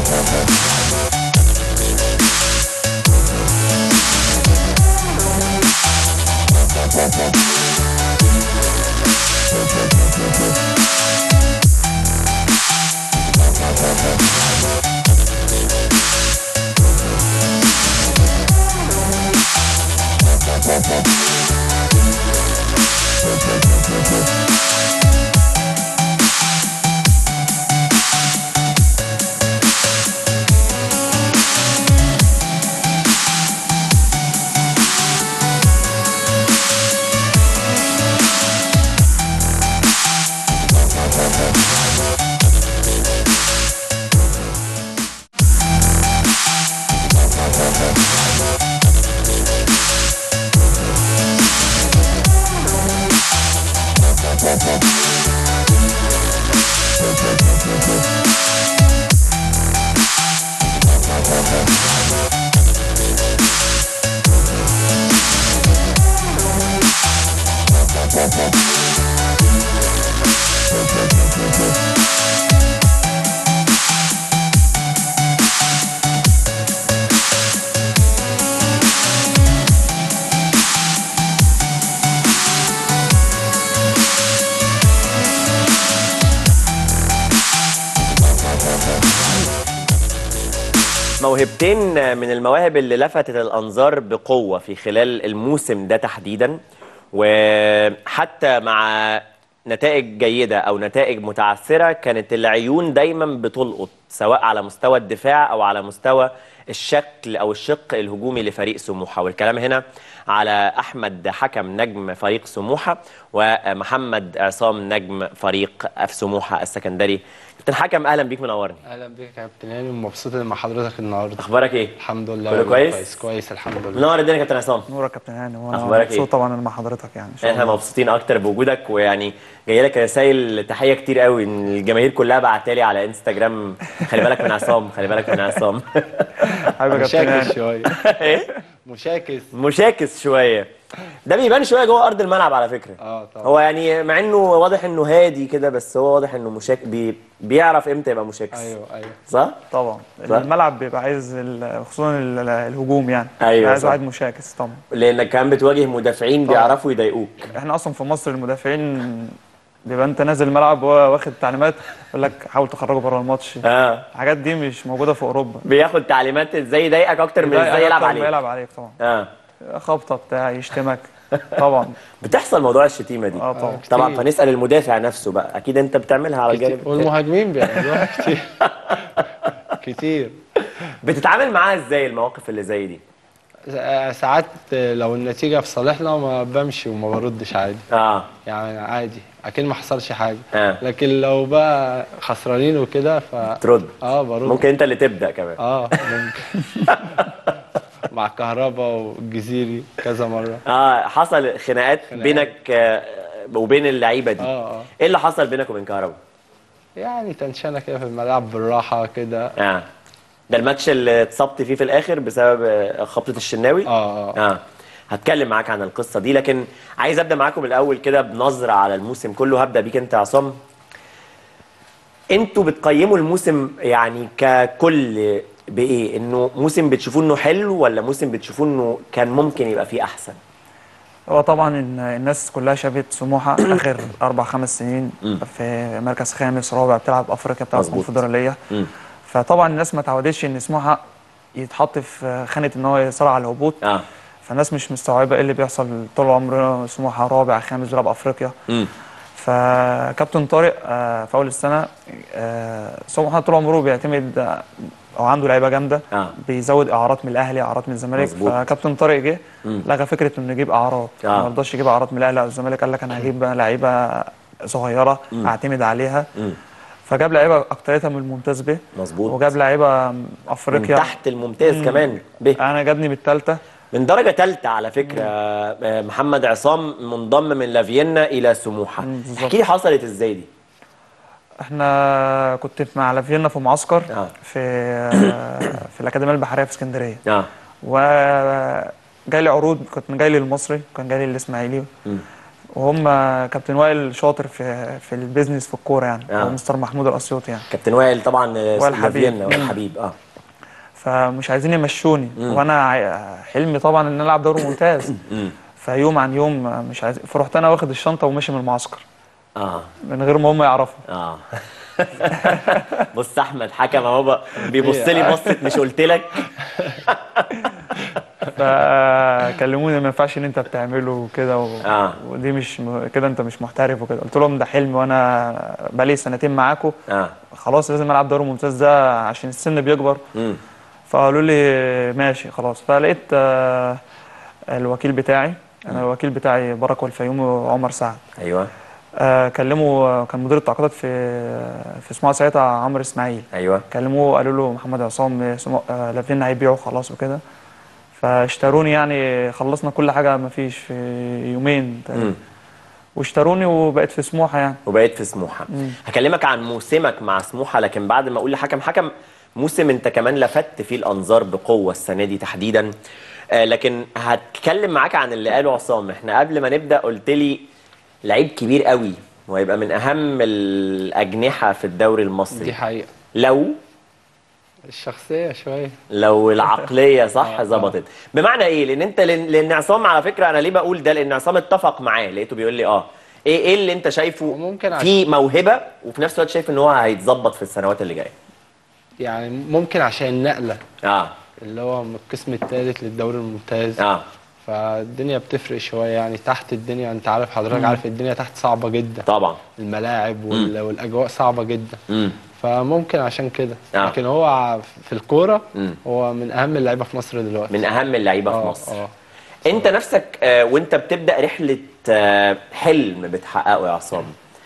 موهبتين من المواهب اللي لفتت الانظار بقوه في خلال الموسم ده تحديدا وحتى مع نتائج جيده او نتائج متعثره كانت العيون دايما بتلقط سواء على مستوى الدفاع او على مستوى الشكل او الشق الهجومي لفريق سموحه والكلام هنا على احمد حكم نجم فريق سموحه ومحمد عصام نجم فريق اف سموحه السكندري كابتن حكم اهلا بيك منورني اهلا بيك يا كابتن هاني ومبسوط مع حضرتك النهارده اخبارك ايه الحمد لله كله والله كويس؟ كويس كويس الحمد لله منور الدنيا يا كابتن عصام نورك كابتن هاني وانا أخبارك مبسوط إيه؟ طبعا انا مع حضرتك يعني ان شاء احنا الله مبسوطين اكتر بوجودك ويعني جاي لك رسائل تحيه كتير قوي ان الجماهير كلها بعتالي على انستجرام خلي بالك من عصام خلي بالك من عصام حبيبي يا كابتن مشاكس هاني شويه ايه مشاكس مشاكس شويه ده بيبان شويه جوه ارض الملعب على فكره اه طبعا هو يعني مع انه واضح انه هادي كده بس هو واضح انه مشاك بي... بيعرف امتى يبقى مشاكس ايوه ايوه صح طبعا صح؟ الملعب بيبقى عايز ال- خصوصا ال- الهجوم يعني أيوة بيبقى عايز صح. واحد مشاكس طبعا لانك كمان بتواجه مدافعين طبعا. بيعرفوا يضايقوك احنا اصلا في مصر المدافعين بيبقى انت نازل الملعب وهو واخد تعليمات يقول لك حاول تخرجه بره الماتش اه الحاجات دي مش موجوده في اوروبا بياخد تعليمات ازاي يضايقك اكتر من ازاي يلعب أكتر ما عليك يلعب عليك طبعا اه خبطه بتاع يشتمك طبعا بتحصل موضوع الشتيمه دي اه طبعا كتير. طبعا فنسال المدافع نفسه بقى اكيد انت بتعملها على كتير. الجانب والمهاجمين بيعملوها كتير كتير بتتعامل معاها ازاي المواقف اللي زي دي سا- ساعات لو النتيجه في صالحنا ما بمشي وما بردش عادي اه يعني عادي اكيد ما حصلش حاجه آه. لكن لو بقى خسرانين وكده ف ترد اه برد ممكن انت اللي تبدا كمان اه ممكن مع الكهرباء والجزيري كذا مره اه حصل خناقات خناقات. بينك آه، وبين اللعيبه دي اه اه ايه اللي حصل بينك وبين كهربا يعني تنشنه كده في الملعب بالراحه كده اه ده الماتش اللي اتصبت فيه في الاخر بسبب آه، خبطه الشناوي اه اه اه هتكلم معاك عن القصه دي لكن عايز ابدا معاكم الاول كده بنظره على الموسم كله هبدا بيك انت يا عصام انتوا بتقيموا الموسم يعني ككل بايه انه موسم بتشوفوه انه حلو ولا موسم بتشوفوه انه كان ممكن يبقى فيه احسن هو طبعا إن الناس كلها شافت سموحه اخر اربع خمس سنين في مركز خامس رابع بتلعب افريقيا بتلعب مظبوط. الكونفدراليه مم. فطبعا الناس ما تعودتش ان سموحه يتحط في خانه ان هو يصارع على الهبوط اه فالناس مش مستوعبه ايه اللي بيحصل طول عمره سموحه رابع خامس بيلعب افريقيا امم فكابتن طارق آه، في اول السنه آه، سموحه طول عمره بيعتمد آه، او عنده لعيبه جامده آه. بيزود اعارات من الاهلي اعارات من الزمالك مظبوط. فكابتن طارق جه لغى فكره انه يجيب اعارات آه. ما رضاش يجيب اعارات من الاهلي او الزمالك قال لك انا هجيب بقى لعيبه صغيره اعتمد عليها مم. فجاب لعيبه اكتريتها من الممتاز به مظبوط. وجاب لعيبه من افريقيا تحت الممتاز كمان به انا جابني بالثالثه من درجة ثالثة على فكرة آه، محمد عصام منضم من لافيينا إلى سموحة مم، بالظبط. احكي لي حصلت ازاي دي احنا كنت مع لافينا في معسكر آه. في في الاكاديميه البحريه في اسكندريه اه وجاي لي عروض كنت جاي لي المصري كان جاي لي الاسماعيلي مم. وهم كابتن وائل شاطر في في البيزنس في الكوره يعني آه. هو مستر محمود الاسيوطي يعني كابتن وائل طبعا وائل حبيب. سلوفينا، وائل مم. حبيب اه فمش عايزين يمشوني وانا عاي- حلمي طبعا ان أنا العب دوري ممتاز فيوم عن يوم مش عايز فرحت انا واخد الشنطه وماشي من المعسكر اه من غير ما هم يعرفوا اه بص احمد حكم اهو بقى بيبص لي بصت مش قلت لك فكلموني ما ينفعش اللي انت بتعمله وكده و... آه. ودي مش م... كده انت مش محترف وكده قلت لهم ده حلمي وانا بقالي سنتين معاكم اه خلاص لازم العب دوري ممتاز ده عشان السن بيكبر امم فقالوا لي ماشي خلاص فلقيت آه، الوكيل بتاعي انا الوكيل بتاعي بركه الفيومي وعمر سعد ايوه آه، كلموا كان مدير التعاقدات في في سموحه ساعتها عمرو اسماعيل ايوه كلموه قالوا له محمد عصام سمو- آه، لافين هيبيعوا خلاص وكده فاشتروني يعني خلصنا كل حاجه ما فيش في يومين تقريبا مم. واشتروني وبقيت في سموحه يعني وبقيت في سموحه هكلمك عن موسمك مع سموحه لكن بعد ما اقول لحكم حكم موسم انت كمان لفت فيه الانظار بقوه السنه دي تحديدا آه لكن هتكلم معاك عن اللي قاله عصام احنا قبل ما نبدا قلت لي لعيب كبير قوي وهيبقى من اهم الاجنحه في الدوري المصري دي حقيقه لو الشخصيه شويه لو العقليه صح ظبطت بمعنى ايه لان انت لان لأن عصام على فكره انا ليه بقول ده لان عصام اتفق معاه لقيته بيقول لي اه ايه ايه اللي انت شايفه ممكن في موهبه وفي نفس الوقت شايف ان هو هيتظبط في السنوات اللي جايه يعني ممكن عشان النقله اه اللي هو من القسم الثالث للدوري الممتاز اه فالدنيا بتفرق شويه يعني تحت الدنيا انت عارف حضرتك عارف الدنيا تحت صعبه جدا طبعا الملاعب وال... والاجواء صعبه جدا امم فممكن عشان كده آه. لكن هو ع- في الكوره مم. هو من اهم اللعيبه في مصر دلوقتي من اهم اللعيبه في اه مصر اه انت نفسك آه وانت بتبدا رحله آه حلم بتحققه يا عصام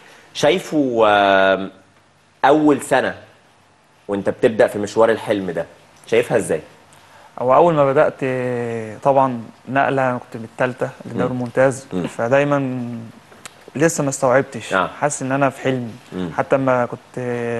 شايفه آه اول سنه وانت بتبدا في مشوار الحلم ده شايفها ازاي هو اول ما بدات طبعا نقله انا كنت من الثالثه للدوري الممتاز مم. فدايما لسه ما استوعبتش آه. حاسس ان انا في حلمي مم. حتى لما كنت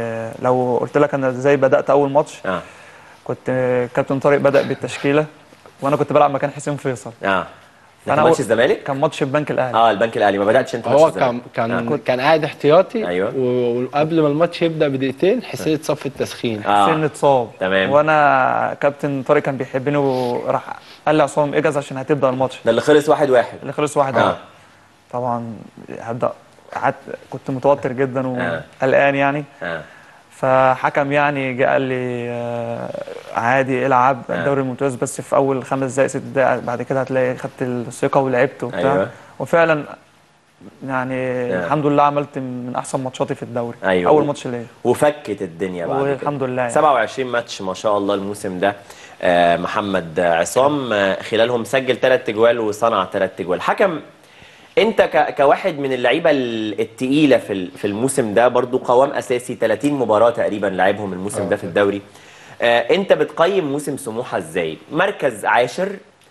لو قلت لك انا ازاي بدات اول ماتش اه كنت كابتن طارق بدا بالتشكيله وانا كنت بلعب مكان حسين فيصل اه ده فأنا كان ماتش أول- الزمالك كان ماتش البنك الاهلي اه البنك الاهلي ما بداتش انت ماتش هو الزمالك. كان كان آه. كان قاعد احتياطي أيوة. و- وقبل ما الماتش يبدا بدقيقتين حسين اتصاب في التسخين آه. حسين اتصاب تمام. وانا كابتن طارق كان بيحبني وراح قال لي عصام اجهز عشان هتبدا الماتش ده اللي خلص واحد واحد اللي خلص واحد آه. آه. طبعا هبدا قعدت كنت متوتر جدا آه. وقلقان يعني اه فحكم يعني جه قال لي آه، عادي العب آه. الدوري الممتاز بس في اول خمس دقائق ست دقائق بعد كده هتلاقي خدت الثقه ولعبت وبتاع أيوة. وفعلا يعني آه. الحمد لله عملت من احسن ماتشاتي في الدوري أيوة. اول ماتش ليا وفكت الدنيا بعد كده والحمد لله يعني. 27 ماتش ما شاء الله الموسم ده آه، محمد عصام آه، خلالهم سجل ثلاث تجوال وصنع ثلاث تجوال حكم انت ك- كواحد من اللعيبه ال- التقيله في ال- في الموسم ده برضو قوام اساسي 30 مباراه تقريبا لعبهم الموسم ده في الدوري آه، انت بتقيم موسم سموحه ازاي مركز عاشر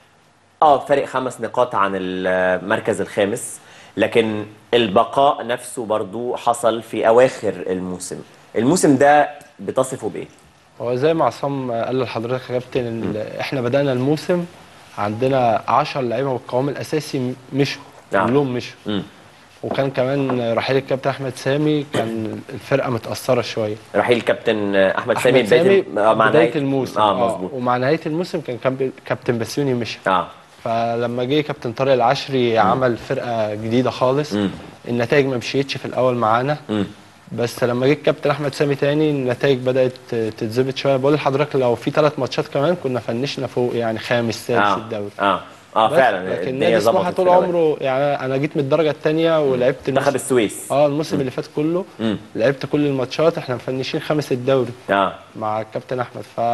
اه فارق خمس نقاط عن المركز الخامس لكن البقاء نفسه برضو حصل في اواخر الموسم الموسم ده بتصفه بايه هو زي ما عصام قال لحضرتك يا كابتن إن احنا بدانا الموسم عندنا 10 لعيبه من القوام الاساسي مشوا نعم. كلهم مشوا مم. وكان كمان رحيل الكابتن احمد سامي كان الفرقه متاثره شويه رحيل كابتن احمد سامي احمد سامي بدايه آه، مع بدايه نهاية- الموسم اه مظبوط ومع نهايه الموسم كان كان كابتن بسيوني مشى اه فلما جه كابتن طارق العشري عمل فرقه جديده خالص مم. النتائج ما مشيتش في الاول معانا مم. بس لما جه الكابتن احمد سامي تاني النتائج بدات تتظبط شويه بقول لحضرتك لو في ثلاث ماتشات كمان كنا فنشنا فوق يعني خامس سادس اه الدوري اه اه بس فعلا لكن الدنيا نادي سموحه ظبطت طول في الأول. عمره يعني انا جيت من الدرجه الثانيه ولعبت منتخب الموسم السويس اه الموسم اللي فات كله مم. لعبت كل الماتشات احنا مفنشين خامس الدوري اه مع الكابتن احمد ف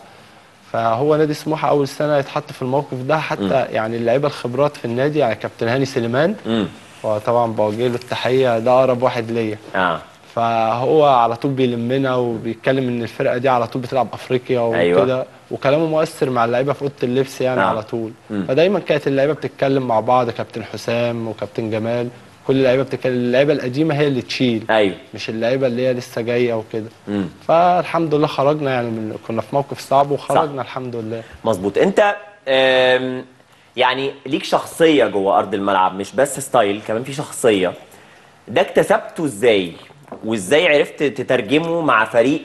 فهو نادي سموحه اول سنه يتحط في الموقف ده حتى يعني اللعيبه الخبرات في النادي يعني كابتن هاني سليمان امم هو طبعا بوجه له التحيه ده اقرب واحد ليا اه فهو على طول بيلمنا وبيتكلم ان الفرقه دي على طول بتلعب افريقيا وكده أيوة. وكلامه مؤثر مع اللعيبه في اوضه اللبس يعني آه. على طول مم. فدايما كانت اللعيبه بتتكلم مع بعض كابتن حسام وكابتن جمال كل اللعيبه بتتكلم اللعيبه القديمه هي اللي تشيل ايوه مش اللعيبه اللي هي لسه جايه وكده امم فالحمد لله خرجنا يعني من كنا في موقف صعب وخرجنا الحمد لله مظبوط انت آم، يعني ليك شخصيه جوه ارض الملعب مش بس ستايل كمان في شخصيه ده اكتسبته ازاي وازاي عرفت تترجمه مع فريق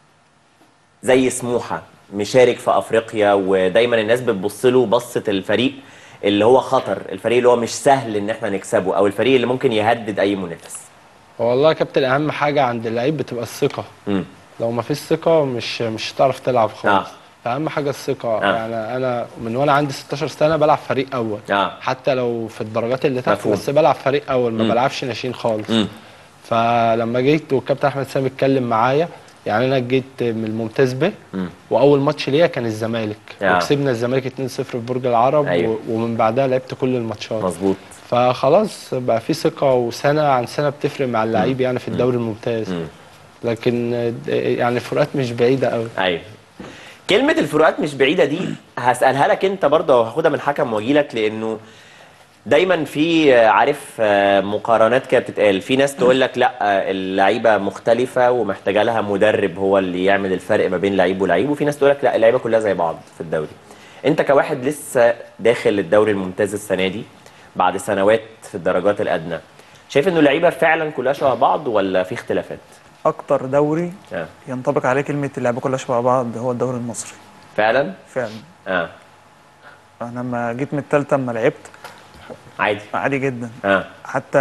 زي سموحه مشارك في افريقيا ودايما الناس بتبص له بصه الفريق اللي هو خطر الفريق اللي هو مش سهل ان احنا نكسبه او الفريق اللي ممكن يهدد اي منافس والله يا كابتن اهم حاجه عند اللعيب بتبقى الثقه امم لو ما فيش ثقه مش مش هتعرف تلعب خالص آه. فاهم حاجه الثقه آه. يعني انا من وانا عندي 16 سنه بلعب فريق اول اه حتى لو في الدرجات اللي تحت مفهوم. بس بلعب فريق اول ما مم. بلعبش ناشئين خالص امم فلما جيت والكابتن احمد سامي اتكلم معايا يعني انا جيت من الممتاز ب مم. واول ماتش ليا كان الزمالك آه. وكسبنا الزمالك 2-0 في برج العرب أيوة. و- ومن بعدها لعبت كل الماتشات مظبوط فخلاص بقى في ثقه وسنه عن سنه بتفرق مع اللعيب يعني في الدوري الممتاز مم. لكن آه، يعني الفروقات مش بعيده قوي ايوه كلمة الفروقات مش بعيدة دي هسألها لك انت برضه وهاخدها من حكم واجي لك لانه دايما في آه، عارف آه، مقارنات كده بتتقال في ناس تقول لك لا آه، اللعيبة مختلفة ومحتاجة لها مدرب هو اللي يعمل الفرق ما بين لعيب ولعيب وفي ناس تقول لك لا اللعيبة كلها زي بعض في الدوري انت كواحد لسه داخل الدوري الممتاز السنة دي بعد سنوات في الدرجات الأدنى شايف انه اللعيبة فعلا كلها شبه بعض ولا في اختلافات؟ اكتر دوري اه ينطبق عليه كلمه اللعبه كلها شبه بعض هو الدوري المصري فعلا؟ فعلا اه انا لما جيت من الثالثه اما لعبت عادي عادي جدا اه حتى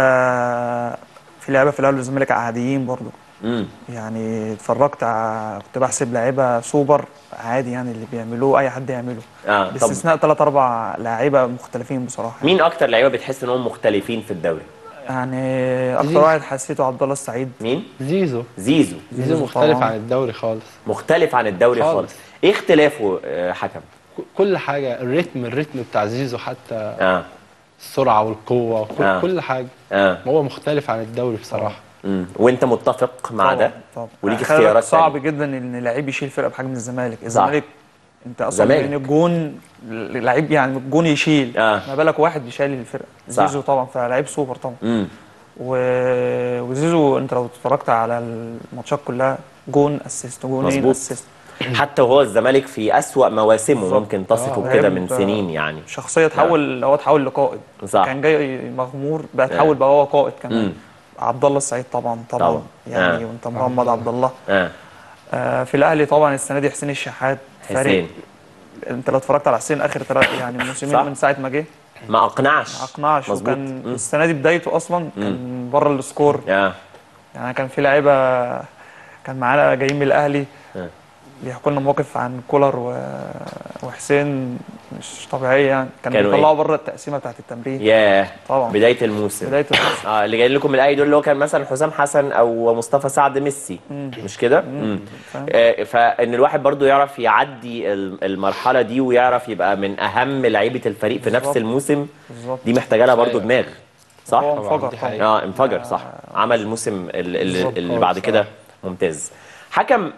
في لعيبه في الاهلي والزمالك عاديين برضو امم يعني اتفرجت ع- كنت بحسب لعيبه سوبر عادي يعني اللي بيعملوه اي حد يعمله اه طب باستثناء ثلاث اربع لعيبه مختلفين بصراحه مين اكتر لعيبه بتحس انهم مختلفين في الدوري يعني اكتر زيزو. واحد حسيته عبد الله السعيد مين زيزو زيزو زيزو زيزو مختلف طبعاً. عن الدوري خالص مختلف عن الدوري خالص, خالص. ايه اختلافه آه، حكم ك- كل حاجه الريتم الريتم بتاع زيزو حتى اه السرعه والقوه كل, آه. كل حاجه اه هو مختلف عن الدوري بصراحه امم وانت متفق مع ده طبعا وليك خلي بالك اختيارات صعب تانية. جدا ان لعيب يشيل فرقه بحجم الزمالك الزمالك انت اصلا زمالك. بين الجون لعيب يعني الجون يشيل آه. ما بالك واحد بيشيل الفرقه صح. زيزو طبعا فلعيب سوبر طبعا امم و... وزيزو انت لو اتفرجت على الماتشات كلها جون اسيست جونين مظبوط. اسيست حتى وهو الزمالك في اسوأ مواسمه بالظبط. ممكن تصفه آه، كده لعب- من سنين يعني شخصيه تحول هو تحول لقائد صح. كان جاي مغمور بقى تحول بقى هو قائد كمان مم. عبد الله السعيد طبعا طبعا, طبعاً. يعني آه. وانت محمد عبد الله اه آه في الاهلي طبعا السنه دي حسين الشحات فريق حسين انت لو اتفرجت على حسين اخر ثلاث يعني صح. موسمين من ساعه ما جه ما اقنعش ما اقنعش مظبوط. وكان مم. السنه دي بدايته اصلا كان بره السكور اه يعني كان في لعيبه كان معانا جايين من الاهلي آه. بيحكوا لنا مواقف عن كولر و... وحسين مش طبيعيه يعني كانوا كانوا بيطلعوا بره التقسيمه بتاعت التمرين ياه طبعا بدايه الموسم بدايه الموسم. اه اللي جايين لكم من الاهلي دول اللي هو كان مثلا حسام حسن او مصطفى سعد ميسي مش كده؟ مم. فاهم؟ آه، فان الواحد برضو يعرف يعدي ال- المرحله دي ويعرف يبقى من اهم لعيبه الفريق في نفس بالظبط. الموسم بالظبط دي محتاجه لها برضو أيوة. دماغ صح؟ هو طبعاً، انفجر دي طبعا حقيقة. اه انفجر صح عمل الموسم ال- ال- بالظبط. اللي هو بعد كده بصراحة. ممتاز حكم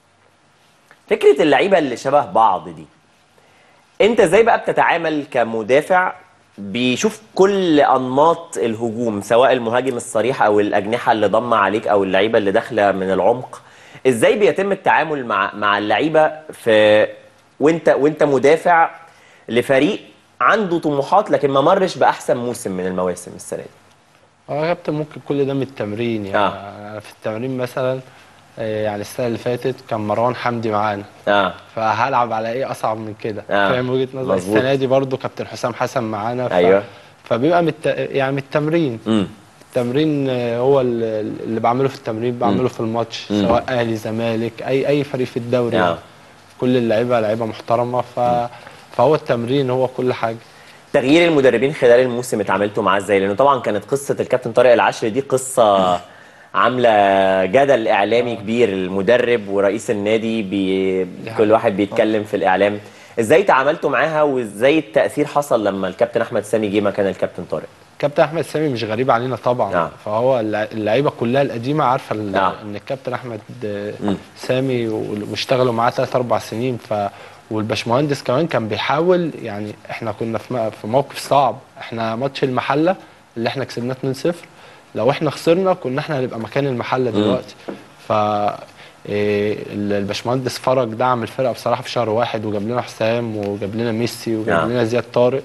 فكره اللعيبه اللي شبه بعض دي انت ازاي بقى بتتعامل كمدافع بيشوف كل انماط الهجوم سواء المهاجم الصريح او الاجنحه اللي ضم عليك او اللعيبه اللي داخله من العمق ازاي بيتم التعامل مع مع اللعيبه في وانت وانت مدافع لفريق عنده طموحات لكن ما مرش باحسن موسم من المواسم السنه دي اه يا كابتن ممكن كل ده من التمرين يعني آه. أنا في التمرين مثلا آه، يعني السنه اللي فاتت كان مروان حمدي معانا اه فهلعب على ايه اصعب من كده آه. فاهم وجهه نظر مظبوط. السنه دي برضو كابتن حسام حسن معانا ف... أيوة. فبيبقى من الت... يعني من التمرين امم التمرين آه، هو ال- اللي بعمله في التمرين بعمله في الماتش مم. سواء اهلي زمالك اي اي فريق في الدوري آه. يعني. كل اللعيبه لعيبه محترمه ف... فهو التمرين هو كل حاجه تغيير المدربين خلال الموسم اتعاملتوا معاه ازاي؟ لانه طبعا كانت قصه الكابتن طارق العشري دي قصه عامله جدل اعلامي كبير المدرب ورئيس النادي بي كل واحد بيتكلم في الاعلام ازاي تعاملتوا معاها وازاي التاثير حصل لما الكابتن احمد سامي جه مكان الكابتن طارق؟ كابتن احمد سامي مش غريب علينا طبعا آه. فهو اللع- اللعيبه كلها القديمه عارفه ال- آه. ان الكابتن احمد آه، مم. سامي و- واشتغلوا معاه ثلاث اربع سنين ف والباشمهندس كمان كان بيحاول يعني احنا كنا في م- في موقف صعب احنا ماتش المحله اللي احنا كسبناه 2-0 لو احنا خسرنا كنا احنا هنبقى مكان المحله دلوقتي ف إيه، ال- الباشمهندس فرج دعم الفرقه بصراحه في شهر واحد وجاب لنا حسام وجاب لنا ميسي وجاب آه. لنا زياد طارق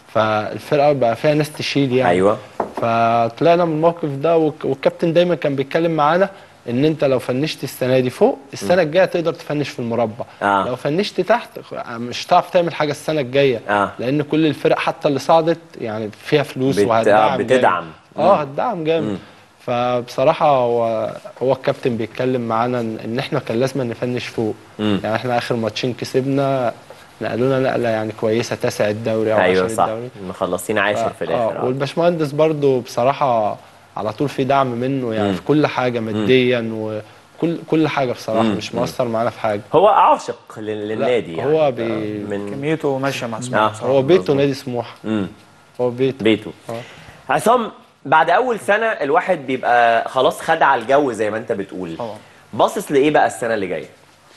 فالفرقه بقى فيها ناس تشيل يعني ايوه فطلعنا من الموقف ده والك- والكابتن دايما كان بيتكلم معانا ان انت لو فنشت السنه دي فوق السنه الجايه تقدر تفنش في المربع آه. لو فنشت تحت مش هتعرف تعمل حاجه السنه الجايه آه. لان كل الفرق حتى اللي صعدت يعني فيها فلوس بت- آه، وهتدعم جامد. بتدعم. اه هتدعم جامد فبصراحه هو هو الكابتن بيتكلم معانا ان إن احنا كان لازم نفنش فوق مم. يعني احنا اخر ماتشين كسبنا نقلونا نقله يعني كويسه تاسع الدوري او ايوه عشر صح الدوري مخلصين عاشر في الاخر اه آه. والباشمهندس برضو بصراحه على طول في دعم منه يعني في كل حاجه ماديا وكل كل حاجه بصراحه مش مقصر معانا في حاجه هو عاشق لل- للنادي لا، يعني هو بي- من كميته ماشيه مع سموحه آه. بصراحة. هو بيته مظبوط. نادي سموحه مم. هو بيته بيته آه. عصام بعد اول سنه الواحد بيبقى خلاص خد على الجو زي ما انت بتقول طبعا باصص لايه بقى السنه اللي جايه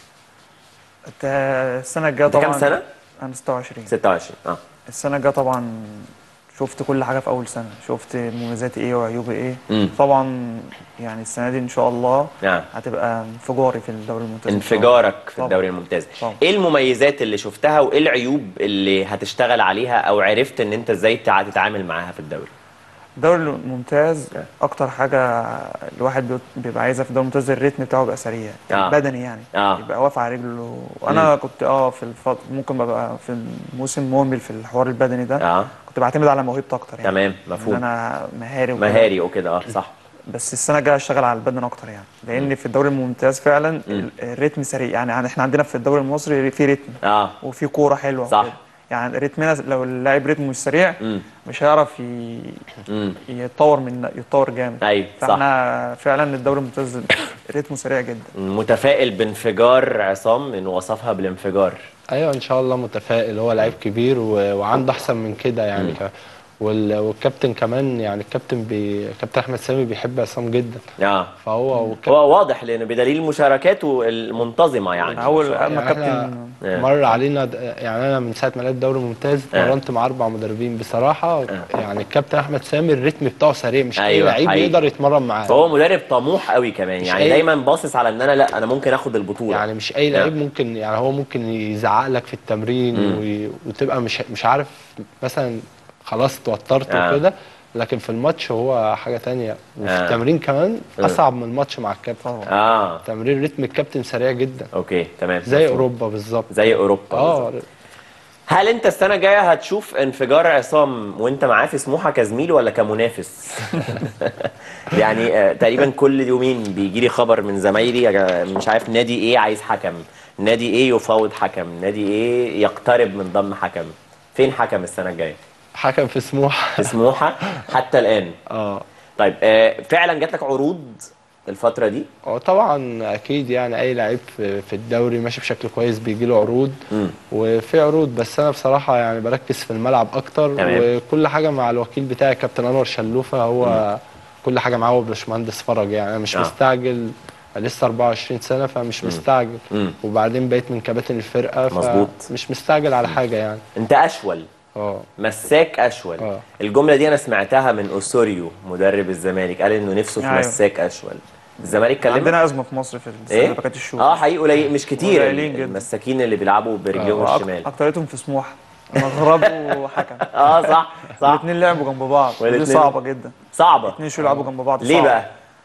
انت السنه الجايه انت طبعا كام سنه انا 26 26 اه السنه الجايه طبعا شفت كل حاجه في اول سنه شفت مميزاتي ايه وعيوبي ايه مم. طبعا يعني السنه دي ان شاء الله نعم هتبقى انفجاري في الدوري الممتاز إن شاء الله. انفجارك في طبعاً. الدوري الممتاز طبعاً. ايه المميزات اللي شفتها وايه العيوب اللي هتشتغل عليها او عرفت ان انت ازاي تع- تتعامل معاها في الدوري الدوري الممتاز اكتر حاجه الواحد بيت- بيبقى عايزها في الدوري الممتاز الريتم بتاعه يبقى سريع آه. بدني يعني آه. يبقى واقف على رجله وانا كنت اه في الفط... ممكن ببقى في الموسم مهمل في الحوار البدني ده اه كنت بعتمد على موهبتي اكتر يعني تمام ان مفهوم انا مهاري وكده. مهاري وكده اه صح بس السنه الجايه اشتغل على البدن اكتر يعني لان في الدوري الممتاز فعلا ال- الريتم سريع يعني احنا عندنا في الدوري المصري في ريتم اه وفي كوره حلوه صح. وكده. يعني ريتمنا لو اللاعب ريتمه مش سريع مم. مش هيعرف ي... امم يتطور من يتطور جامد ايوه صح فاحنا فعلا الدوري الممتاز ريتمه سريع جدا متفائل بانفجار عصام انه وصفها بالانفجار ايوه ان شاء الله متفائل هو لعيب كبير و... وعنده احسن من كده يعني ك... وال... والكابتن كمان يعني الكابتن بي... كابتن احمد سامي بيحب عصام جدا اه فهو والكابتن هو واضح لان بدليل مشاركاته المنتظمه يعني اول ما شاء الله. اما يعني احنا كابتن آه. مر علينا د- يعني انا من ساعه ما لعبت دوري ممتاز آه. اتمرنت مع اربع مدربين بصراحه يعني الكابتن احمد سامي الريتم بتاعه سريع مش اي أيوة، لعيب حقيقي. يقدر يتمرن معاه فهو مدرب طموح قوي كمان مش يعني أي- دايما باصص على ان انا لا انا ممكن اخد البطوله يعني مش اي لعيب ممكن يعني هو ممكن يزعق لك في التمرين وي... وتبقى مش مش عارف مثلا خلاص اتوترت آه. وكده لكن في الماتش هو حاجه تانية وفي آه. التمرين كمان آه. اصعب من الماتش مع الكابتن طبعا اه تمرين رتم الكابتن سريع جدا اوكي تمام زي مفهوم. اوروبا بالظبط زي اوروبا اه بالظبط. هل انت السنه الجايه هتشوف انفجار عصام وانت معاه في سموحه كزميل ولا كمنافس يعني آه، تقريبا كل يومين بيجي لي خبر من زمايلي يا جا- مش عارف نادي ايه عايز حكم نادي ايه يفاوض حكم نادي ايه يقترب من ضم حكم فين حكم السنه الجايه حكم في سموحه في سموحه حتى الان اه طيب آه، فعلا جات لك عروض الفتره دي هو طبعا اكيد يعني اي لعيب في في الدوري ماشي بشكل كويس بيجي له عروض مم. وفي عروض بس انا بصراحه يعني بركز في الملعب اكتر تمام. وكل حاجه مع الوكيل بتاعي كابتن انور شلوفه هو كل حاجه معاه هو باشمهندس فرج يعني انا مش آه. مستعجل لسه 24 سنه فمش مستعجل مم. وبعدين بقيت من كباتن الفرقه مظبوط. مش مستعجل على حاجه يعني انت اشول اه مساك اشول آه. الجمله دي انا سمعتها من اوسوريو مدرب الزمالك قال انه نفسه في أيوة. مساك اشول الزمالك كلمك عندنا ازمه في مصر في ايه السباكات الشوط اه حقيقي قليل مش كتير قليلين جدا. المساكين اللي بيلعبوا برجلهم وأك- الشمال اكتريتهم في سموحه مغرب وحكم اه صح صح الاثنين لعبوا جنب بعض ودي والاتنين- صعبه جدا صعبه الاثنين شو يلعبوا جنب بعض ليه صعب. بقى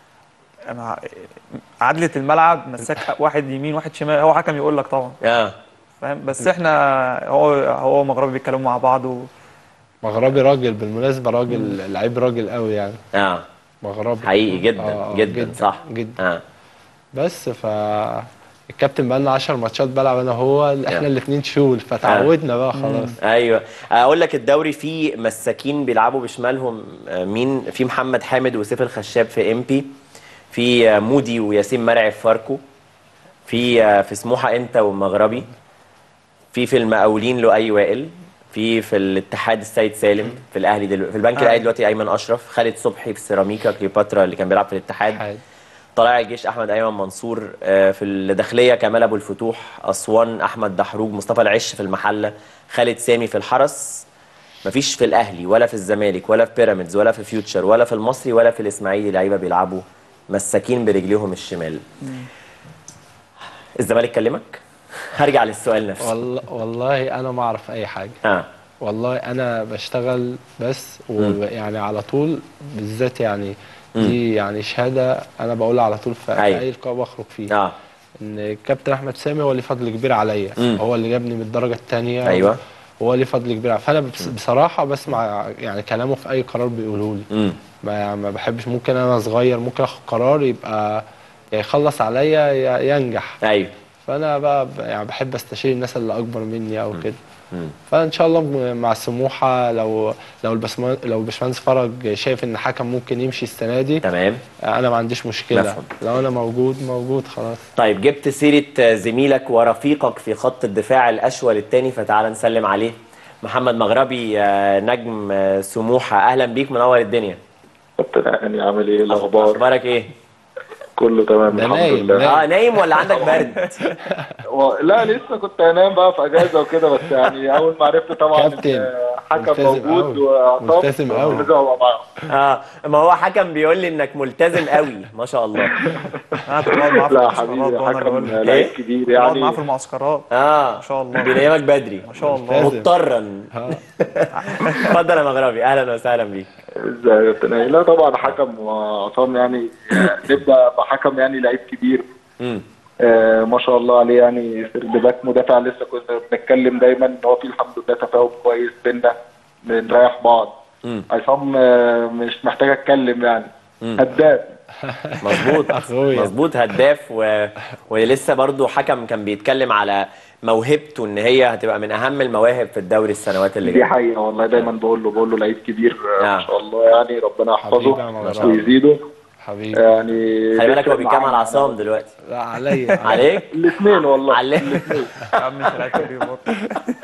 أنا عدلة الملعب مساك واحد يمين واحد شمال هو حكم يقول لك طبعا اه فاهم بس احنا هو هو مغربي بيتكلموا مع بعض و... مغربي راجل بالمناسبه راجل لعيب راجل قوي يعني اه مغربي حقيقي جدا آه، آه، جدا, صح جدا اه بس ف الكابتن بقى لنا 10 ماتشات بلعب انا هو احنا آه. الاثنين شول فتعودنا بقى خلاص ايوه اقول لك الدوري فيه مساكين بيلعبوا بشمالهم آه، مين في محمد حامد وسيف الخشاب في ام بي في آه، مودي وياسين مرعي في فاركو في آه، في سموحه انت والمغربي في في المقاولين لؤي وائل في في الاتحاد السيد سالم في الاهلي دلوقتي في البنك آه. الاهلي دلوقتي ايمن اشرف خالد صبحي في سيراميكا كليوباترا اللي كان بيلعب في الاتحاد حاجة. طلائع الجيش احمد ايمن منصور آه، في الداخليه كمال ابو الفتوح اسوان احمد دحروج مصطفى العش في المحله خالد سامي في الحرس مفيش في الاهلي ولا في الزمالك ولا في بيراميدز ولا في فيوتشر ولا في المصري ولا في الاسماعيلي لعيبه بيلعبوا مساكين برجليهم الشمال الزمالك كلمك هرجع للسؤال نفسه والله والله انا ما اعرف اي حاجه اه والله انا بشتغل بس ويعني على طول بالذات يعني دي يعني شهاده انا بقولها على طول في أيوة. في اي لقاء بخرج فيه اه ان الكابتن احمد سامي هو اللي فضل كبير عليا مم. هو اللي جابني من الدرجه الثانيه أيوة. هو اللي فضل كبير عليا فانا بس- بصراحه بسمع يعني كلامه في اي قرار بيقوله لي امم ما ما بحبش ممكن انا صغير ممكن اخد قرار يبقى يا يخلص عليا يا ينجح ايوه فانا بقى ب- يعني بحب استشير الناس اللي اكبر مني او كده مم. فان شاء الله م- مع سموحه لو لو البسمان لو الباشمهندس فرج شايف ان حكم ممكن يمشي السنه دي تمام انا ما عنديش مشكله مفهوم. لو انا موجود موجود خلاص طيب جبت سيرة زميلك ورفيقك في خط الدفاع الأشول الثاني فتعال نسلم عليه محمد مغربي آه، نجم آه، سموحة أهلا بيك منور الدنيا كابتن هاني عامل ايه الاخبار أخبارك إيه؟ كله تمام ده الحمد نايم، لله نايم. آه نايم ولا عندك برد؟ و... لا لسه كنت هنام بقى في اجازه وكده بس يعني اول ما عرفت طبعا كابتن، إن حكم ملتزم موجود أوي. وعصام ملتزم أوي. لازم ابقى معاهم آه ما هو حكم بيقول لي إنك ملتزم قوي ما شاء الله انا كنت بقعد معاه في لا المعسكرات حبيبي وانا اللي حكم بقول لك. لعيب إيه؟ كبير بقعد معاه يعني في المعسكرات آه ما شاء الله. بينامك بدري ما شاء الله ممتاز. مضطرا ها. اتفضل يا مغربي أهلا وسهلا بيك ازاي يا كابتن هاني لا طبعا حكم وعصام يعني نبدا بحكم يعني لعيب كبير مم. آه ما شاء الله عليه يعني سيرد باك مدافع لسه كنا بنتكلم دايما ان هو في الحمد لله تفاهم كويس بينا بنريح بعض مم. عصام آه، مش محتاج اتكلم يعني مم. هداف مظبوط أخويا. مظبوط هداف و... ولسه برضو حكم كان بيتكلم على موهبته ان هي هتبقى من اهم المواهب في الدوري السنوات اللي دي جايه حقيقة والله دايما بقول له بقول له لعيب كبير آه، نعم. ما شاء الله يعني ربنا حبيبي يا يحفظه مغربي. ويزيده حبيبي يعني خلي بالك لسه هو بيتكلم معانا. على عصام دلوقتي لا عليا عليك الاثنين والله عليك يا عم انت لعيب كبير برضه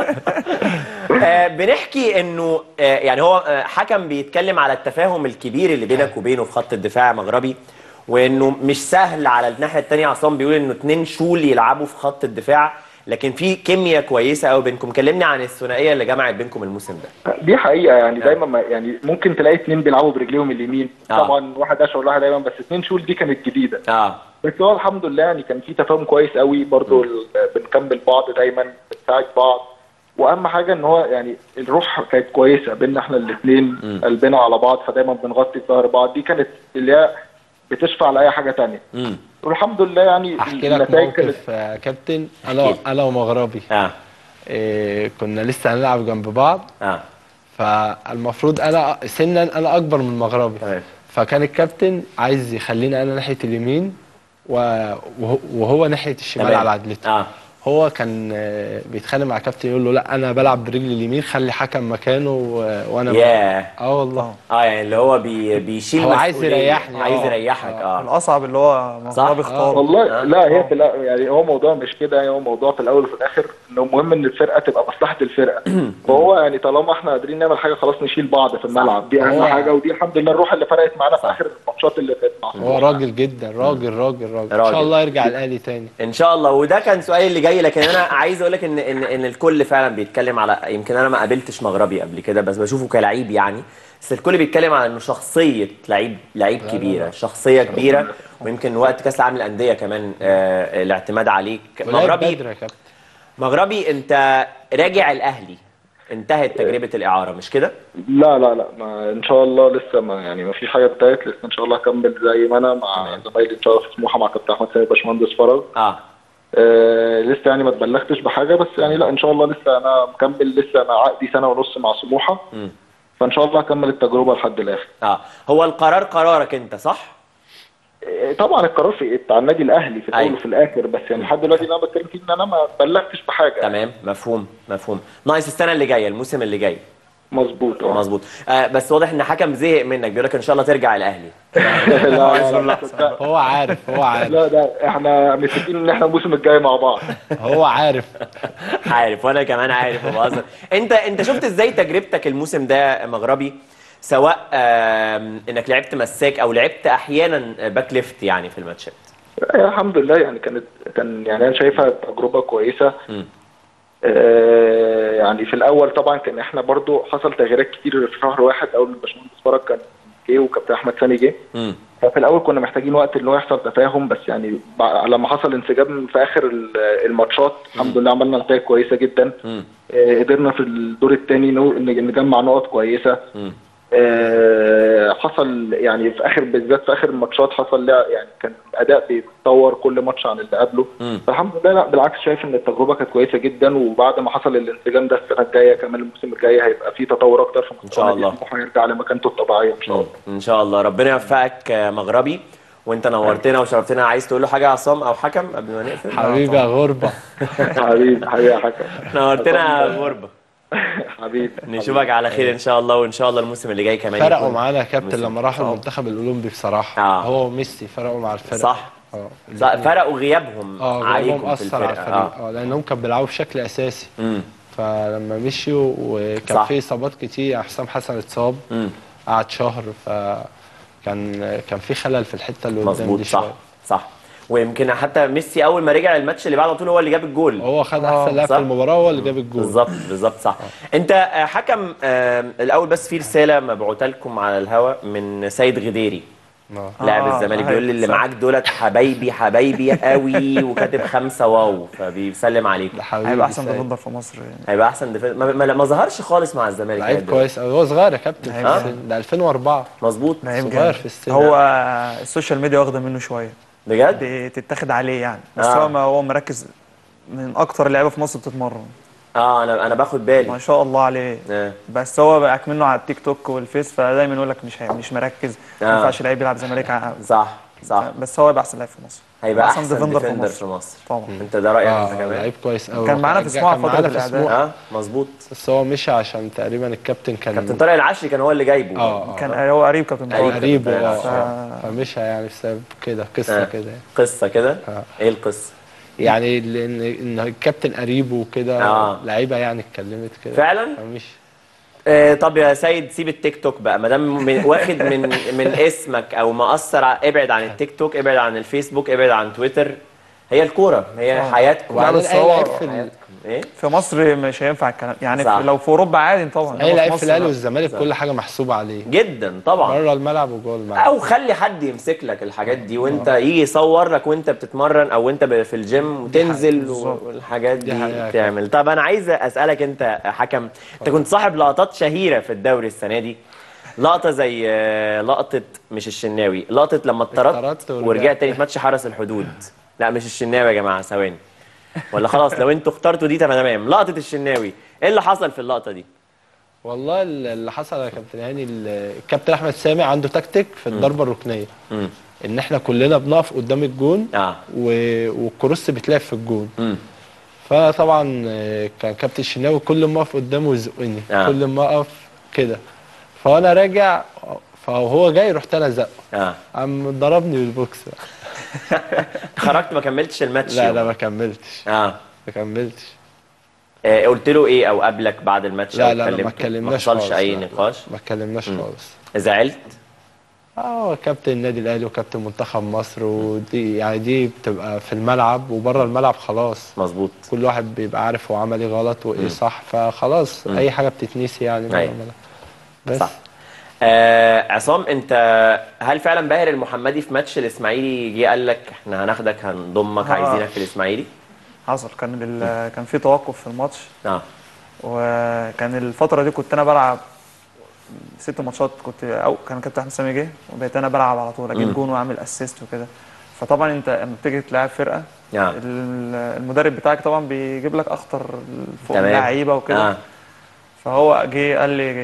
آه بنحكي انه آه يعني هو آه حكم بيتكلم على التفاهم الكبير اللي بينك وبينه في خط الدفاع مغربي وانه مش سهل على الناحيه الثانيه عصام بيقول انه اتنين شول يلعبوا في خط الدفاع لكن في كيمياء كويسه قوي بينكم كلمني عن الثنائيه اللي جمعت بينكم الموسم ده دي حقيقة يعني دايما ما يعني ممكن تلاقي اثنين بيلعبوا برجليهم اليمين آه. طبعا واحد اشهر واحد دايما بس اثنين شول دي كانت جديدة اه بس هو الحمد لله يعني كان في تفاهم كويس قوي برضو ال- بنكمل بعض دايما بنساعد بعض واهم حاجه ان هو يعني الروح كانت كويسه بينا احنا الاثنين قلبنا على بعض فدايما بنغطي في ظهر بعض دي كانت اللي هي بتشفع لاي حاجه تانية امم والحمد لله يعني احكي لك النتائج كانت موقف آه، كابتن انا انا ومغربي اه إيه كنا لسه هنلعب جنب بعض اه فالمفروض انا سنا انا اكبر من مغربي تمام. فكان الكابتن عايز يخليني انا ناحيه اليمين و- وهو- وهو ناحيه الشمال تمام. على عدلته اه هو كان آه، بيتخانق مع الكابتن يقول له لا انا بلعب برجلي اليمين خلي حكم مكانه و- وانا ياه اه والله اه يعني اللي هو بي بيشيل هو عايز مسؤولية. يريحني، عايز آه. يريحك اه الاصعب اللي هو صح؟ مغربي اختاره والله آه. لا هي في الأ- يعني هو موضوع مش كده يعني هو موضوع في الاول وفي الاخر انه مهم ان الفرقه تبقى مصلحه الفرقه فهو يعني طالما احنا قادرين نعمل حاجه خلاص نشيل بعض في الملعب دي اهم هو- حاجه ودي الحمد لله الروح اللي فرقت معانا في صح. اخر الماتشات اللي فاتت مع هو سموحة. راجل جدا راجل راجل راجل ان راجل. شاء الله يرجع الاهلي تاني ان شاء الله وده كان سؤالي اللي جاي لكن انا عايز اقول لك ان ان ان الكل فعلا بيتكلم على يمكن انا ما قابلتش مغربي قبل كده بس بشوفه كلعيب يعني بس الكل بيتكلم على انه شخصيه لعيب لعيب كبيره شخصيه كبيره ويمكن وقت كاس العالم للانديه كمان آه الاعتماد عليك ولعب مغربي بدري يا كابتن مغربي انت راجع الاهلي انتهت تجربه الاعاره مش كده؟ لا لا لا ما ان شاء الله لسه ما يعني ما فيش حاجه انتهت لسه ان شاء الله هكمل زي ما انا مع زمايلي ان شاء الله في سموحه مع كابتن احمد سامي باشمهندس فرج اه آه لسه يعني ما اتبلغتش بحاجه بس يعني لا ان شاء الله لسه انا مكمل لسه انا عقدي سنه ونص مع سموحه مم. فان شاء الله هكمل التجربه لحد الاخر اه هو القرار قرارك انت صح؟ آه، طبعا القرار في بتاع النادي الاهلي في الاول أيوة. وفي الاخر بس يعني لحد دلوقتي اللي انا بتكلم فيه ان انا ما بلغتش بحاجه تمام مفهوم مفهوم ناقص السنه اللي جايه الموسم اللي جاي مظبوط اه مظبوط آه بس واضح ان حكم زهق منك بيقول لك ان شاء الله ترجع الاهلي لا لا لا, لا, هو عارف هو عارف لا ده احنا متفقين ان احنا الموسم الجاي مع بعض هو عارف عارف وانا كمان عارف وبهزر انت انت شفت ازاي تجربتك الموسم ده مغربي سواء آم، انك لعبت مساك او لعبت احيانا باك ليفت يعني في الماتشات يعني الحمد لله يعني كانت كان يعني انا شايفها تجربه كويسه مم. آه يعني في الاول طبعا كان احنا برضو حصل تغييرات كتير في شهر واحد اول ما الباشمهندس فرج كان جه وكابتن احمد سامي جه مم. ففي الاول كنا محتاجين وقت ان هو يحصل تفاهم بس يعني بع- لما حصل انسجام في اخر ال- الماتشات الحمد لله عملنا نتائج كويسه جدا مم. آه، قدرنا في الدور الثاني نجمع نقط كويسه مم. آه، حصل يعني في اخر بالذات في اخر الماتشات حصل لا يعني كان الاداء بيتطور كل ماتش عن اللي قبله مم. فالحمد لله لا بالعكس شايف ان التجربه كانت كويسه جدا وبعد ما حصل الانسجام ده السنه الجايه كمان الموسم الجاي هيبقى فيه تطور اكتر في إن شاء نادي الله. سموحة هيرجع لمكانته الطبيعيه ان شاء الله ان شاء الله ربنا يوفقك يا مغربي وانت نورتنا وشرفتنا عايز تقول له حاجه يا عصام او حكم قبل ما نقفل حبيبي يا غربه حبيبي حبيبي يا حكم نورتنا يا غربه حبيبي نشوفك على خير ان شاء الله وان شاء الله الموسم اللي جاي كمان فرقوا يكون معانا يا كابتن موسم لما راحوا صعب. المنتخب الاولمبي بصراحه آه. هو وميسي فرقوا مع الفرقه صح اه صح، فرقوا غيابهم اه عليكم غيابهم في اثر على الفرقه الفريق اه اه لانهم كانوا بيلعبوا بشكل اساسي امم فلما مشيوا وكان صح. في اصابات كتير حسام حسن اتصاب امم قعد شهر فكان كان في خلل في الحته اللي قدام مظبوط دي صح شويه صح ويمكن حتى ميسي اول ما رجع الماتش اللي بعده على طول هو اللي جاب الجول هو خد آه، احسن لاعب صح. في المباراه هو اللي جاب الجول بالظبط بالظبط صح انت آه، حكم آه، الاول بس في رساله مبعوثه لكم على الهوا من سيد غديري آه. لاعب آه، الزمالك أيوة، بيقول لي اللي صح. معاك دولت حبايبي حبايبي قوي وكاتب خمسه واو فبيسلم عليكم ده حبيبي هيبقى احسن سيد. ديفندر في مصر يعني هيبقى احسن دفاع ما, ما, ما ظهرش خالص مع الزمالك لعيب لغاية كويس قوي هو صغير يا كابتن في لعيب السن ده 2004 دلوقتي. مظبوط لعيب صغير جامد. في السن هو السوشيال ميديا واخده منه شويه بجد بتتاخد عليه يعني بس آه. هو ما هو مركز من اكتر اللعيبه في مصر بتتمرن اه انا انا باخد بالي ما شاء الله عليه آه. بس هو بقى منه على التيك توك والفيس فدايما يقول لك مش هي- مش مركز آه. ما ينفعش لعيب يلعب زمالك ع- صح صح بس هو يبقى احسن لعيب في مصر هيبقى احسن ديفندر ديفندر في مصر طبعا انت ده رايك اه انت كمان لعيب كويس قوي كان معانا في كان سموحة معانا فترة في الإعداد. سموحة اه مظبوط بس هو مشي عشان تقريبا الكابتن كان كابتن طارق العشري كان هو اللي جايبه اه كان هو قريب كابتن قريب. طارق قريب كابتن اه طارق. آه. فمشى يعني بسبب كده قصه آه. كده يعني. قصه كده آه. ايه القصه يعني لان ان الكابتن قريبه وكده آه. لعيبه يعني اتكلمت كده فعلا فمشي آه طب يا سيد سيب التيك توك بقى ما دام من- واخد من من اسمك او مأثر ع- ابعد عن التيك توك ابعد عن الفيسبوك ابعد عن تويتر هي الكوره هي آه. حياتكم لا، وبعدين بس اي هو- لعيب في ال- حياتكم ايه في مصر مش هينفع الكلام يعني صح. في لو في اوروبا عادي طبعا اي إنما لعيب في مصر الاهلي لا. والزمالك كل حاجه محسوبه عليه جدا طبعا بره الملعب وجوه الملعب او خلي حد يمسك لك الحاجات دي وانت يجي يصور لك وانت بتتمرن او وانت ب- في الجيم وتنزل بالظبط. والحاجات دي دي حقيقة. تعمل طب انا عايز اسالك انت يا حكم انت كنت صاحب لقطات شهيره في الدوري السنه دي لقطه زي آه، لقطه مش الشناوي لقطه لما اتطردت اتطردت ورجعت. ورجعت تاني في ماتش حرس الحدود لا مش الشناوي يا جماعه ثواني ولا خلاص لو انتوا اخترتوا دي تمام تمام لقطه الشناوي ايه اللي حصل في اللقطه دي والله ال- اللي حصل يا كابتن هاني ال- الكابتن احمد سامي عنده تكتيك في الضربه الركنيه امم ان احنا كلنا بنقف قدام الجون اه و- والكروس بيتلعب في الجون امم فطبعا آه، كان كابتن الشناوي كل ما اقف قدامه يزقني آه. كل ما اقف كده فانا راجع فهو جاي رحت انا زقه اه قام ضربني بالبوكس خرجت ما كملتش الماتش لا يوم. لا ما كملتش اه ما كملتش آه، قلت له ايه او قابلك بعد الماتش لا أو لا لا ما كلمته؟ اتكلمناش ما حصلش خالص، اي لا، لا، نقاش ما اتكلمناش خالص زعلت اه كابتن النادي الاهلي وكابتن منتخب مصر ودي يعني دي بتبقى في الملعب وبره الملعب خلاص مظبوط كل واحد بيبقى عارف هو عمل ايه غلط وايه صح فخلاص اي حاجه بتتنسي يعني بره أيوة. الملعب بس صح آه عصام انت هل فعلا باهر المحمدي في ماتش الاسماعيلي جه قال لك احنا هناخدك هنضمك آه. عايزينك في الاسماعيلي حصل كان ال- كان في توقف في الماتش اه وكان الفتره دي كنت انا بلعب ست ماتشات كنت او كان كابتن احمد سامي جه وبقيت انا بلعب على طول اجيب جون واعمل اسيست وكده فطبعا انت لما بتيجي تلعب فرقه آه. ال- المدرب بتاعك طبعا بيجيب لك اخطر فوق تمام. اللعيبه وكده اه فهو جه قال لي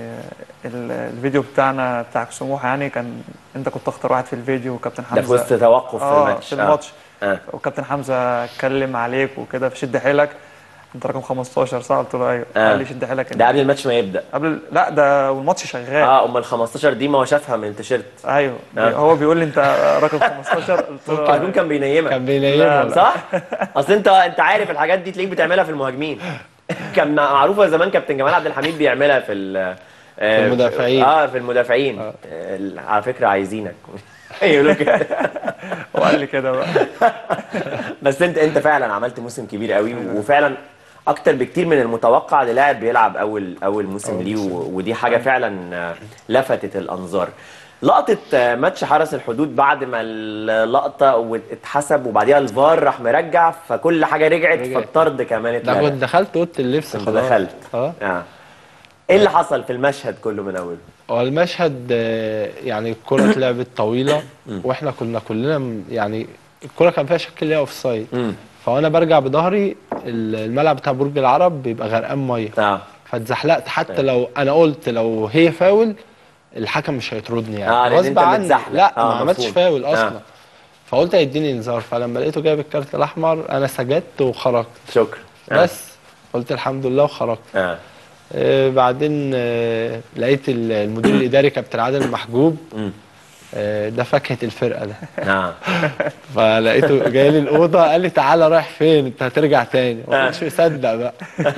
ال- الفيديو بتاعنا بتاع سموحه يعني كان انت كنت اخطر واحد في الفيديو وكابتن حمزه ده في وسط توقف في اه الماتش في الماتش اه وكابتن حمزه اتكلم عليك وكده فشد حيلك انت رقم 15 صح قلت له ايوه آه. قال لي شد حيلك ده قبل الماتش ما يبدا قبل لا ده والماتش شغال اه امال 15 دي ما هو شافها من التيشيرت ايوه آه. هو بيقول لي انت رقم 15 قلت ممكن له يكون كان بينيمك كان بينيمه صح؟ اصل انت انت عارف الحاجات دي تلاقيك بتعملها في المهاجمين كان معروفه زمان كابتن جمال عبد الحميد بيعملها في ال- آه، في المدافعين. اه في المدافعين آه. على فكره عايزينك يقولوا كده هو قال لي كده بقى بس انت انت فعلا عملت موسم كبير قوي وفعلا اكتر بكتير من المتوقع للاعب بيلعب اول اول موسم أول ليه موسم. و- ودي حاجه فعلا آه، لفتت الانظار لقطه آه، ماتش حرس الحدود بعد ما اللقطه واتحسب وبعديها الفار راح مرجع فكل حاجه رجعت رجعت. فالطرد كمان ده اتلغى كنت دخلت اوضه اللبس كنت خلاص دخلت اه اه ايه اللي حصل في المشهد كله من اوله هو المشهد آه، يعني الكرة اتلعبت طويلة واحنا كنا كلنا م- يعني الكرة كان فيها شك اللي هي اوف سايد امم فانا برجع بظهري ال- الملعب بتاع برج العرب بيبقى غرقان ميه اه فاتزحلقت حتى لو انا قلت لو هي فاول الحكم مش هيطردني يعني آه، لأن غصب أنت عني متزحلق. لا آه، ما عملتش مفهوم. فاول اصلا آه. فقلت هيديني انذار فلما لقيته جايب الكارت الاحمر انا سجدت وخرجت شكرا آه. بس قلت الحمد لله وخرجت اه آه، بعدين آه، لقيت ال- المدير الاداري كابتن عادل محجوب مم. آه، ده فاكهه الفرقه ده اه فلقيته جاي لي الاوضه قال لي تعالى رايح فين انت هترجع تاني ما كنتش مصدق بقى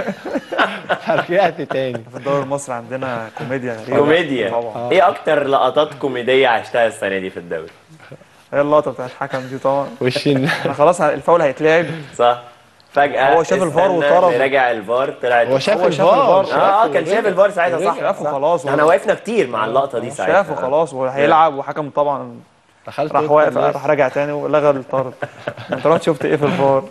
فرجعت تاني في الدوري المصري عندنا كوميديا غريبه كوميديا طبعا ايه اكتر لقطات كوميديه عشتها السنه دي في الدوري هي اللقطه بتاعت الحكم دي طبعا وشي احنا خلاص الفاول هيتلعب صح فجاه هو شاف الفار استنى، وطرد. راجع الفار طلعت هو شاف هو شاف الفار الفار. اه اه كان شاف الفار ساعتها صح شافه صح. خلاص. احنا وقفنا كتير مع اللقطه دي ساعتها شافه خلاص وهيلعب وحكم طبعا دخلت راح أوضة واقف اللبس. راح راجع تاني ولغى الطرد انت رحت شفت ايه في الفار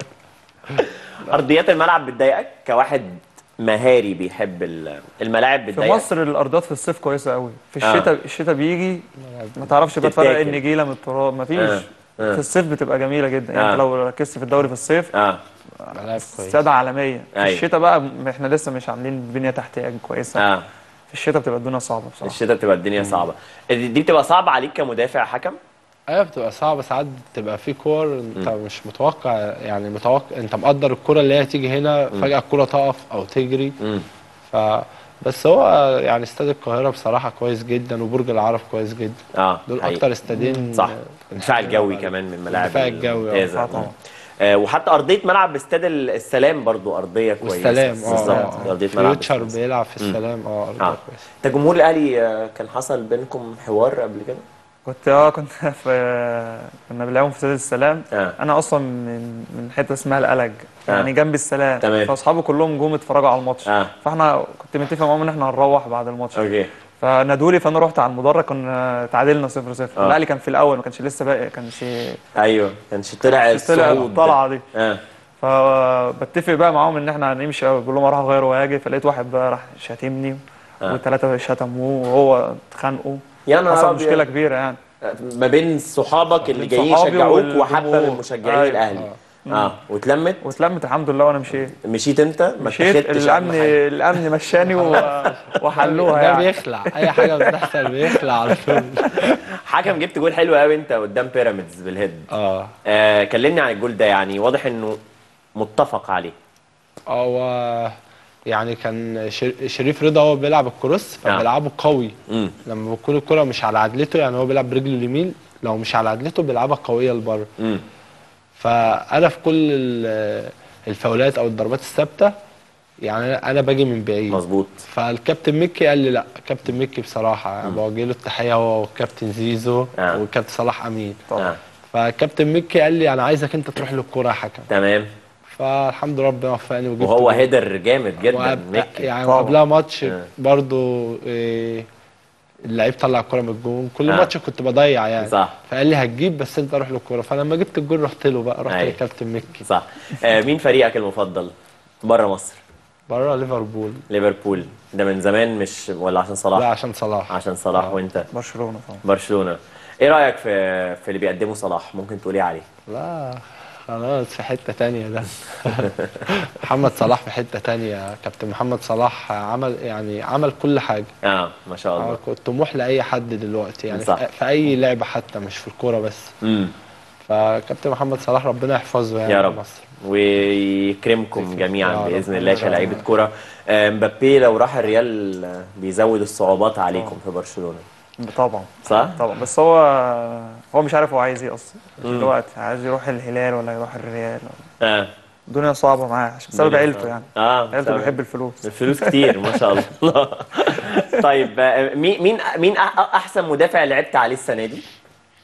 ارضيات الملعب بتضايقك كواحد مهاري بيحب ال- الملاعب في بتضايقك مصر الارضات في الصيف كويسه قوي في آه. الشتاء الشتاء بيجي ما تعرفش بقى تفرق تتاكل. النجيله من التراب ما فيش آه. آه. في الصيف بتبقى جميله جدا يعني آه. انت لو ركزت في الدوري في الصيف اه ملاعب كويس سادة عالمية في أيوة. الشتاء بقى م- احنا لسه مش عاملين بنية تحتية كويسة اه في الشتاء بتبقى الدنيا صعبة بصراحة الشتاء بتبقى الدنيا صعبه دي دي بتبقى صعبه عليك كمدافع حكم ايوه بتبقى صعبة ساعات بتبقى في كور انت مش متوقع يعني متوقع انت مقدر الكرة اللي هي تيجي هنا فجأة الكرة تقف او تجري امم ف بس هو يعني استاد القاهرة بصراحة كويس جدا وبرج العرب كويس جدا اه دول حقيقي. اكتر استادين صح الدفاع الجوي كمان من الملاعب الدفاع الجوي، اه. الممتازة. آه طبعا. آه وحتى ارضيه ملعب استاد ال- السلام برضو ارضيه كويسه والسلام اه بالظبط اه ارضيه ملعب فيوتشر السلام. بيلعب في السلام اه ارضية اه كويسة انت جمهور الاهلي آه، كان حصل بينكم حوار قبل كده كنت اه كنت في كنا بنلعبهم في استاد السلام آه. انا اصلا من من حته اسمها القلج آه. يعني جنب السلام تمام. فاصحابي كلهم جم اتفرجوا على الماتش آه. فاحنا كنت متفق معاهم ان احنا هنروح بعد الماتش اوكي فنادوا لي فانا رحت على المدرج كنا تعادلنا 0 0 آه. الاهلي كان في الاول ما كانش لسه باقي كانش ايوه كانش طلع طلع الصعود الطلعه دي اه فبتفق بقى معاهم ان احنا هنمشي بقول لهم اروح اغير واجي فلقيت واحد بقى راح شاتمني آه. والثلاثه شتموه وهو اتخانقوا يا نهار حصل أبيض. مشكله كبيره يعني ما بين صحابك اللي بين جايين صحابي يشجعوك والجمهور. وحتى من مشجعين أيوة. الاهلي اه واتلمت واتلمت الحمد لله وانا مشيت مشيت انت ما مشيت اتخذتش الامن أهم حاجة. الامن مشاني و... وحلوها ده يعني بيخلع اي حاجة بتحصل بيخلع على طول حكم جبت جول حلو قوي انت قدام بيراميدز بالهيد اه آه كلمني عن الجول ده يعني واضح انه متفق عليه هو يعني كان شر- شريف رضا هو بيلعب الكروس نعم. فبيلعبه قوي امم لما بتكون الكرة مش على عدلته يعني هو بيلعب برجله اليمين لو مش على عدلته بيلعبها قوية لبره امم فأنا في كل ال- الفاولات أو الضربات الثابتة يعني أنا باجي من بعيد مظبوط فالكابتن ميكي قال لي لا كابتن ميكي بصراحة يعني بوجه له التحية هو والكابتن زيزو آه. والكابتن صلاح أمين آه. فالكابتن ميكي قال لي أنا عايزك أنت تروح للكرة يا حكم تمام فالحمد لله ربنا وفقني وجبت وهو جول. هيدر جامد جدا وقبل- ميكي يعني طبعا. قبلها ماتش آه. برضو إيه اللعيب طلع الكرة من الجون كل آه. ماتش كنت بضيع يعني صح. فقال لي هتجيب بس انت روح للكرة فلما جبت الجول رحت له بقى رحت أيوة. للكابتن ميكي صح آه مين فريقك المفضل بره مصر بره ليفربول ليفربول ده من زمان مش ولا عشان صلاح لا عشان صلاح عشان صلاح وانت برشلونه طبعا برشلونه ايه رايك في في اللي بيقدمه صلاح ممكن تقولي عليه لا خلاص في حتة تانية ده محمد صلاح في حتة تانية كابتن محمد صلاح عمل يعني عمل كل حاجة اه ما شاء الله آه، كنت طموح لأي حد دلوقتي يعني صح. في في أي لعبة حتى مش في الكورة بس امم فكابتن محمد صلاح ربنا يحفظه يعني يا رب مصر ويكرمكم جميعا يا رب. باذن الله كلاعيبه كوره آه، مبابي لو راح الريال آه، بيزود الصعوبات عليكم في برشلونه طبعا صح؟ طبعا بس هو هو مش عارف هو عايز ايه اصلا دلوقتي عايز يروح الهلال ولا يروح الريال اه الدنيا صعبه معاه عشان بسبب الدنيا عيلته صعبة. يعني اه عيلته بسبب- بيحب الفلوس الفلوس كتير ما شاء الله طيب آه، مين مين مين أح- احسن مدافع لعبت عليه السنه دي؟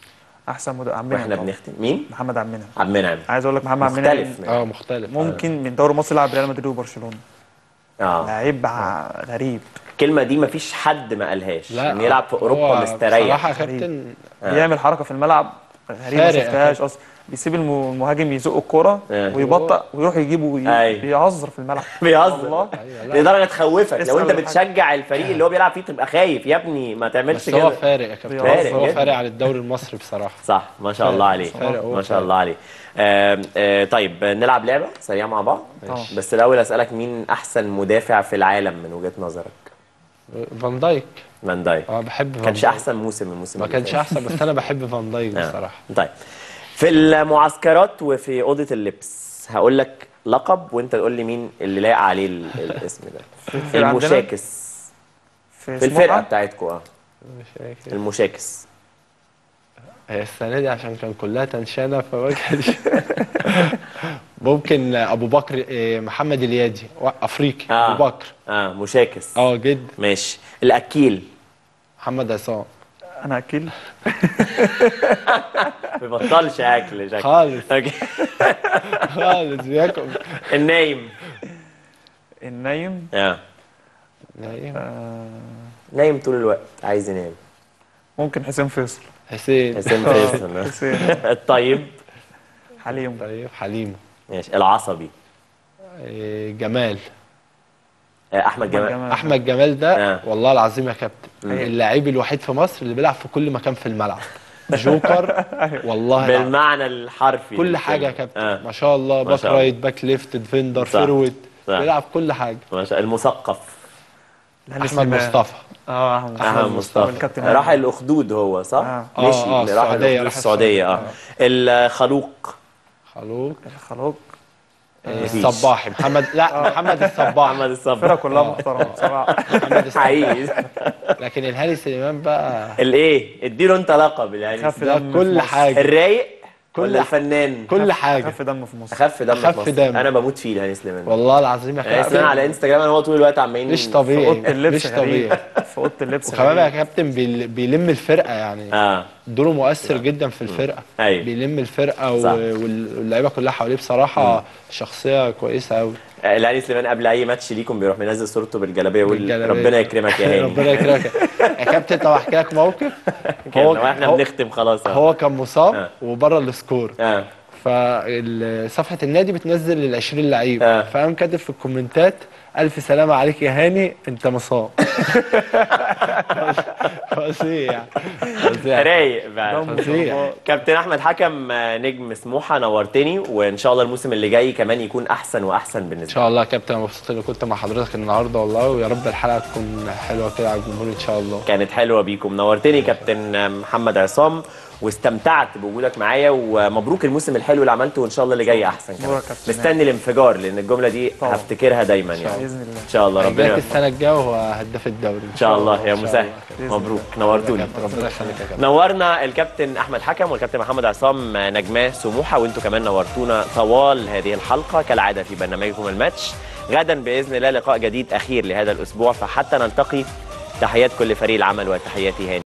احسن مدرب عبد المنعم واحنا طبعاً. بنختم مين محمد عبد المنعم عبد المنعم عايز اقول لك محمد عبد المنعم مختلف من- اه مختلف ممكن من دوري مصر يلعب ريال مدريد وبرشلونه اه لعيب ع- غريب الكلمه دي مفيش حد ما قالهاش لا ان يلعب في اوروبا هو مستريح بصراحه كابتن بيعمل حركه في الملعب غريبه ما فارق شفتهاش اصلا بيسيب الم- المهاجم يزق الكوره آه. ويبطأ ويروح يجيبه وي- أيوة. بيهزر في الملعب بيهزر والله لدرجه تخوفك لسه لو انت أقول لك حاجة. بتشجع الفريق اللي هو بيلعب فيه تبقى خايف يا ابني ما تعملش بس هو كده فارق يا كابتن فارق هو جدا. فارق على الدوري المصري بصراحه صح ما شاء الله عليه فارق، هو ما شاء فارق. الله عليه آه آه طيب نلعب لعبه سريعه مع بعض طبعا. بس الاول اسالك مين احسن مدافع في العالم من وجهه نظرك فان دايك فان دايك اه بحب ما فان كانش دايك. احسن موسم الموسم ما اللي كانش فات. احسن بس انا بحب فان دايك آه. بصراحه طيب في المعسكرات وفي اوضه اللبس هقول لك لقب وانت تقول لي مين اللي لايق عليه ال- الاسم ده الفرقة عندنا؟ المشاكس في في الفرقه سموحة بتاعتكم اه مش فاكر المشاكس هي السنه دي عشان كان كلها تنشانه فما كانش ممكن ابو بكر إيه، محمد اليادي و- افريقي آه. ابو بكر اه مشاكس اه جد ماشي الاكيل محمد عصام انا اكيل ما بيبطلش اكل شكله خالص أوكي. خالص بياكل النايم النايم اه نايم. آه نايم طول الوقت عايز ينام ممكن حسين فيصل حسين حسين فيصل حسين الطيب حليم طيب حليم ماشي العصبي إيه، جمال آه، احمد جمال جمال. احمد جمال ده آه. والله العظيم يا كابتن اللاعب الوحيد في مصر اللي بيلعب في كل مكان في الملعب جوكر والله العظيم. بالمعنى الحرفي كل للكلمة. حاجه يا كابتن آه. ما شاء الله ما باك شاء الله. رايت باك ليفت ديفندر صح. فيرود صح. بيلعب كل حاجه ما شاء المثقف الهاني احمد سليمان. مصطفى اه احمد مصطفى احمد مصطفى الكابتن راح هاني. الاخدود هو صح؟ آه. مشي آه، آه، راح السعودية، الأخدود راح السعوديه اه الخلوق خلوق الخلوق آه، مفيش. الصباحي محمد لا محمد الصباحي محمد الفرقه الصباح كلها محترمه بصراحه محمد الصباحي حقيقي لكن الهاني سليمان بقى الايه اديله انت لقب يعني خف ده دم في كل مصر. حاجه الرايق كل ولا ح- الفنان كل حاجه خف دم في مصر اخف دم أخف في مصر. دم. انا بموت فيه الهاني سليمان والله العظيم يا الهاني سليمان كابتن على انستجرام انا هو طول الوقت عمالين مش في طبيعي اوضه اللبس مش غريب طبيعي في اوضه اللبس وكمان يا غريب كابتن بيل- بيلم الفرقه يعني اه دوره مؤثر جدا في الفرقه أيوة. بيلم الفرقه و- صح. وال- واللعيبه كلها حواليه بصراحه شخصيه كويسه قوي الهاني سليمان قبل اي ماتش ليكم بيروح منزل صورته بالجلابيه ويقول بالجلابية. ربنا يكرمك يا هاني ربنا يكرمك يا كابتن طب احكي لك موقف هو هو احنا هو- بنختم خلاص أهو. هو كان مصاب آه. وبره السكور اه فصفحه النادي بتنزل ال 20 لعيب آه. فقام كاتب في الكومنتات الف سلامه عليك يا هاني انت مصاب فظيع يعني فظيع. رايق بقى فظيع كابتن احمد حكم آه، نجم سموحه نورتني وان شاء الله الموسم اللي جاي كمان يكون احسن واحسن ان بالنسبه شاء الله يا كابتن انا مبسوط اني كنت مع حضرتك النهارده والله ويا رب الحلقه تكون حلوه كده على الجمهور ان شاء الله كانت حلوه بيكم نورتني كابتن محمد عصام واستمتعت بوجودك معايا ومبروك الموسم الحلو اللي عملته وان شاء الله اللي جاي احسن كمان مبروك يا كابتن. مستني الانفجار لان الجمله دي طبعا. هفتكرها دايما يعني باذن الله ان شاء الله ربنا ربنا السنه الجايه وهو هداف الدوري ان شاء الله يا إن شاء مسهل الله كده. بإذن مبروك نورتوني كابتن، ربنا يخليك يا كابتن نورنا الكابتن احمد حكم والكابتن محمد عصام نجماه سموحه وانتم كمان نورتونا طوال هذه الحلقه كالعاده في برنامجكم الماتش غدا باذن الله لقاء جديد اخير لهذا الاسبوع فحتى نلتقي تحيات كل فريق العمل وتحياتي هاني